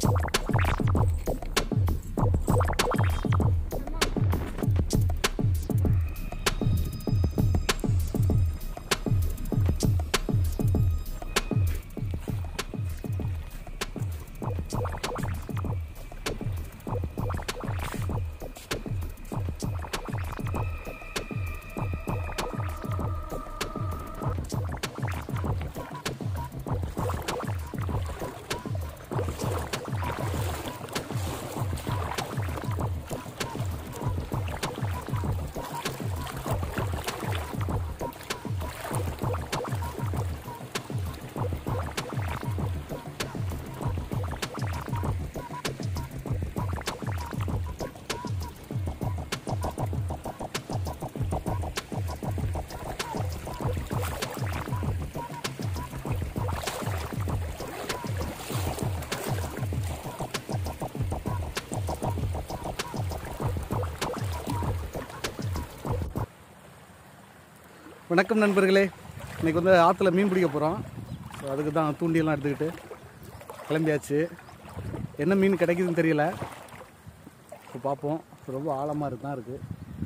வணக்கம் நண்பர்களே இன்றைக்கி வந்து ஆற்றுல மீன் பிடிக்க போகிறோம் ஸோ அதுக்கு தான் தூண்டியெல்லாம் எடுத்துக்கிட்டு கிளம்பியாச்சு என்ன மீன் கிடைக்குதுன்னு தெரியல இப்போ பார்ப்போம் ரொம்ப ஆழமாக இருக்கு தான் இருக்குது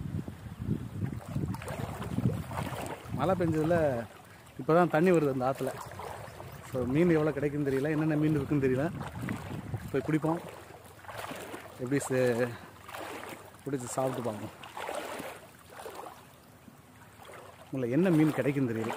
மழை பெஞ்சதில் இப்போ தான் தண்ணி வருது அந்த ஆற்றுல ஸோ மீன் எவ்வளோ கிடைக்குன்னு தெரியல என்னென்ன மீன் இருக்குன்னு தெரியல போய் குடிப்போம் எப்படி சே- பிடிச்சி சாப்பிட்டு பார்ப்போம் உங்களை என்ன மீன் கிடைக்குன்னு தெரியல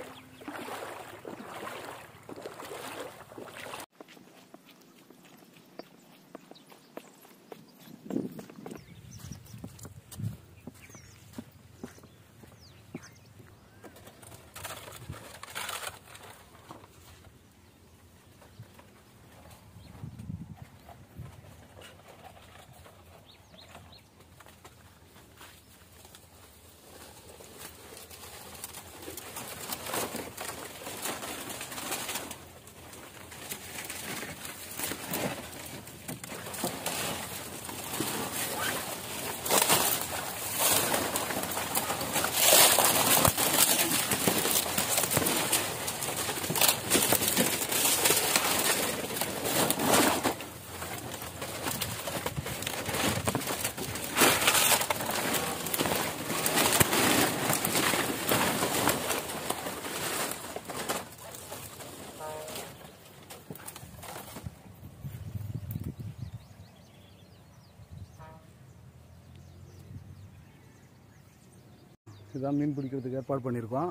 இதுதான் மீன் பிடிக்கிறதுக்கு ஏற்பாடு பண்ணியிருக்கோம்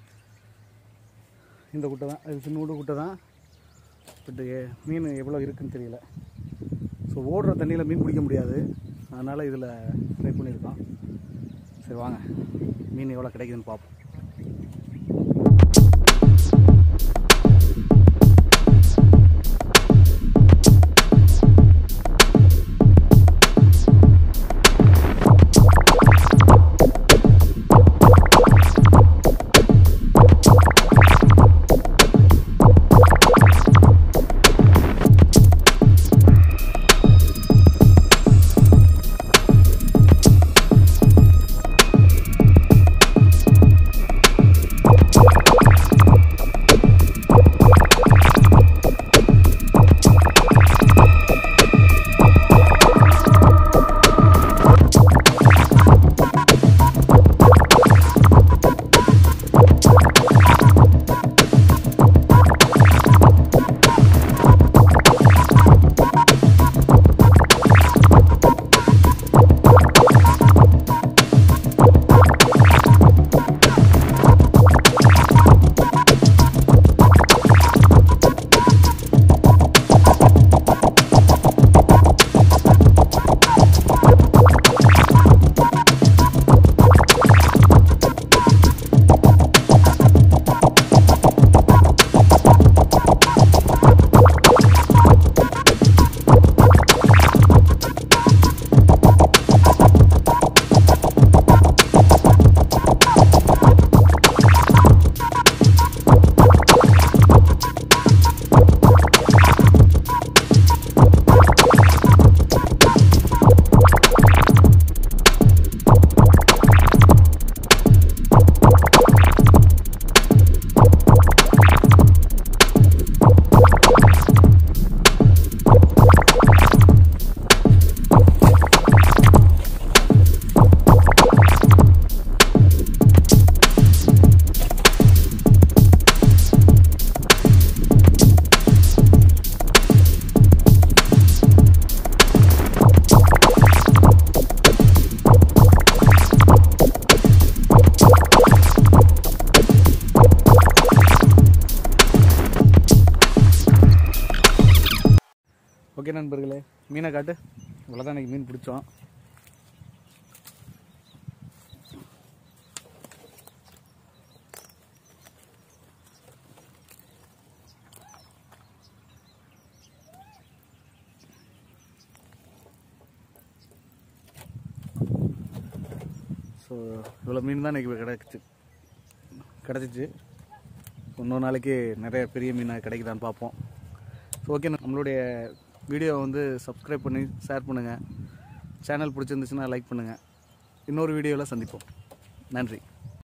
இந்த குட்டை தான் இது சின்ன குட்டை தான் பட்டு மீன் எவ்வளோ இருக்குன்னு தெரியல ஸோ ஓடுற தண்ணியில் மீன் பிடிக்க முடியாது அதனால் இதில் ட்ரை பண்ணியிருக்கோம் சரி வாங்க மீன் எவ்வளோ கிடைக்குதுன்னு பார்ப்போம் ஓகே நண்பர்களே மீனை காட்டு இவ்வளோ தான் இன்றைக்கி மீன் பிடிச்சோம் ஸோ இவ்வளோ மீன் தான் இன்றைக்கி கிடச்சிச்சு கிடச்சிச்சு இன்னொரு நாளைக்கு நிறைய பெரிய மீனாக கிடைக்குதான்னு பார்ப்போம் ஸோ ஓகே நம்மளுடைய வீடியோவை வந்து சப்ஸ்கிரைப் பண்ணி ஷேர் பண்ணுங்கள் சேனல் பிடிச்சிருந்துச்சுன்னா லைக் பண்ணுங்கள் இன்னொரு வீடியோவில் சந்திப்போம் நன்றி